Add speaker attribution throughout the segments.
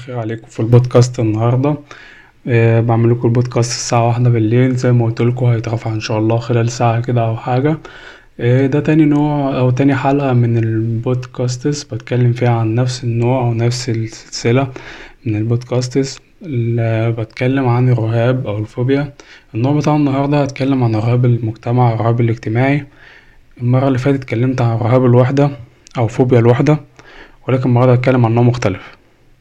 Speaker 1: الخير عليكم في البودكاست النهاردة أه بعمل لكم البودكاست الساعة واحدة بالليل زي ما قلت لكم هيترفع ان شاء الله خلال ساعة كده او حاجة أه ده تاني نوع او تاني حلقة من البودكاستس بتكلم فيها عن نفس النوع او نفس السلسلة من البودكاستس اللي بتكلم عن الرهاب او الفوبيا النوع بتاع النهاردة هتكلم عن رهاب المجتمع الرهاب الاجتماعي المرة اللي فاتت اتكلمت عن رهاب الوحدة او فوبيا الوحدة ولكن النهاردة هتكلم عن نوع مختلف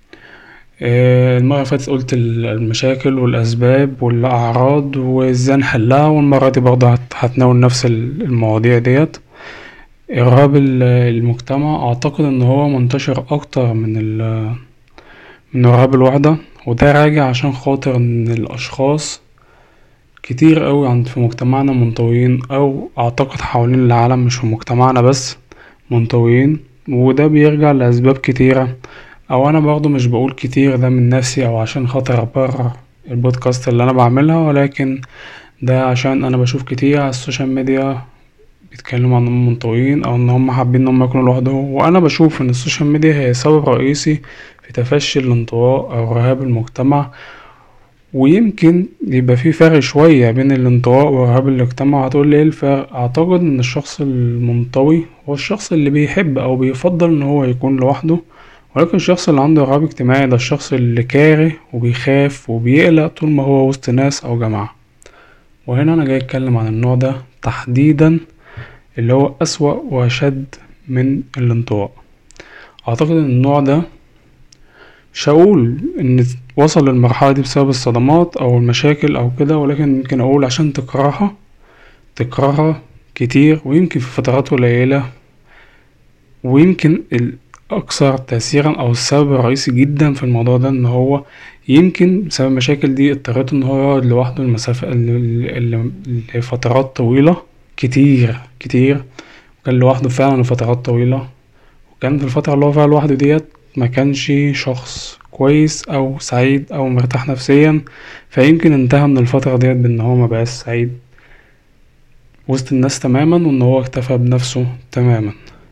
Speaker 1: آه، المرة اللي فاتت قلت المشاكل والأسباب والأعراض وإزاي نحلها والمرة دي برضه هت- هتناول نفس المواضيع ديت إرهاب ال- المجتمع أعتقد إن هو منتشر أكتر من ال من رهاب الوحدة وده راجع عشان خاطر إن الأشخاص كتير أوي عند في مجتمعنا منطويين أو أعتقد حوالين العالم مش في مجتمعنا بس منطويين وده بيرجع لأسباب كتيرة او انا برضو مش بقول كتير ده من نفسي او عشان خاطر ابرر البودكاست اللي انا بعملها ولكن ده عشان انا بشوف كتير على السوشيال ميديا بيتكلموا عن انهم منطويين او ان هم حابين ان هم يكونوا لوحدهم وانا بشوف ان السوشيال ميديا هي سبب رئيسي في تفشي الانطواء او رهاب المجتمع ويمكن يبقى في فرق شوية بين الانطواء ورهاب المجتمع هتقول لي ايه الفرق اعتقد ان الشخص المنطوي هو الشخص اللي بيحب او بيفضل ان هو يكون لوحده ولكن الشخص اللي عنده رهاب اجتماعي ده الشخص اللي كاره وبيخاف وبيقلق طول ما هو وسط ناس أو جماعة وهنا أنا جاي أتكلم عن النوع ده تحديدا اللي هو أسوأ وأشد من الانطواء أعتقد إن النوع ده مش هقول إن وصل للمرحلة دي بسبب الصدمات أو المشاكل أو كده ولكن ممكن أقول عشان تكرهها تكرهها كتير ويمكن في فترات قليلة ويمكن الأكثر تأثيرا أو السبب الرئيسي جدا في الموضوع ده إن هو يمكن بسبب المشاكل دي اضطريت إن هو يقعد لوحده المسافة لفترات طويلة كتير كتير وكان لوحده فعلا لفترات طويلة وكان في الفترة اللي هو فيها لوحده ديت مكانش شخص كويس أو سعيد أو مرتاح نفسيا فيمكن انتهى من الفترة ديت بإن هو مبقاش سعيد وسط الناس تماما وإن هو اكتفى بنفسه تماما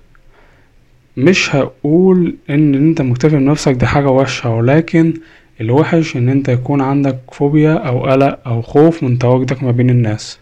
Speaker 1: مش هقول ان انت مكتفي بنفسك دي حاجة وحشة ولكن الوحش ان انت يكون عندك فوبيا او قلق او خوف من تواجدك ما بين الناس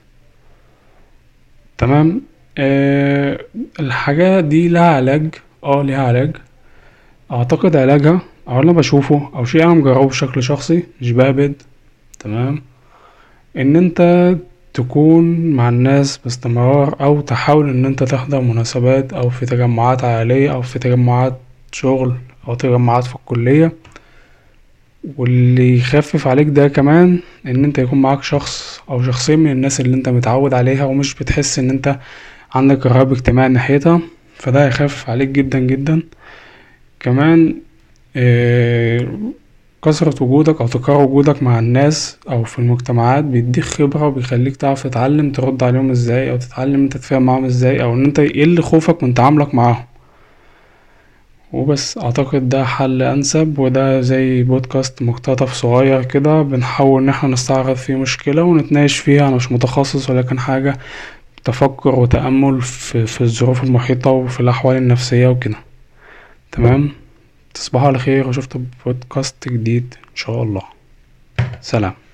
Speaker 1: تمام أه الحاجة دي لها علاج اه ليها علاج اعتقد علاجها او انا بشوفه او شيء انا مجربه بشكل شخصي مش بهبد تمام ان انت تكون مع الناس باستمرار او تحاول ان انت تحضر مناسبات او في تجمعات عائلية او في تجمعات شغل او تجمعات في الكلية واللي يخفف عليك ده كمان ان انت يكون معاك شخص او شخصين من الناس اللي انت متعود عليها ومش بتحس ان انت عندك رهاب اجتماعي ناحيتها فده هيخفف عليك جدا جدا كمان آه كثرة وجودك أو تكرار وجودك مع الناس أو في المجتمعات بيديك خبرة وبيخليك تعرف تتعلم ترد عليهم ازاي أو تتعلم انت تتفاهم معاهم ازاي أو ان انت يقل خوفك من تعاملك معاهم وبس أعتقد ده حل أنسب وده زي بودكاست مقتطف صغير كده بنحاول إن احنا نستعرض فيه مشكلة ونتناقش فيها أنا مش متخصص ولكن حاجة تفكر وتأمل في, في الظروف المحيطة وفي الأحوال النفسية وكده تمام تصبحوا على خير وشفتوا بودكاست جديد ان شاء الله سلام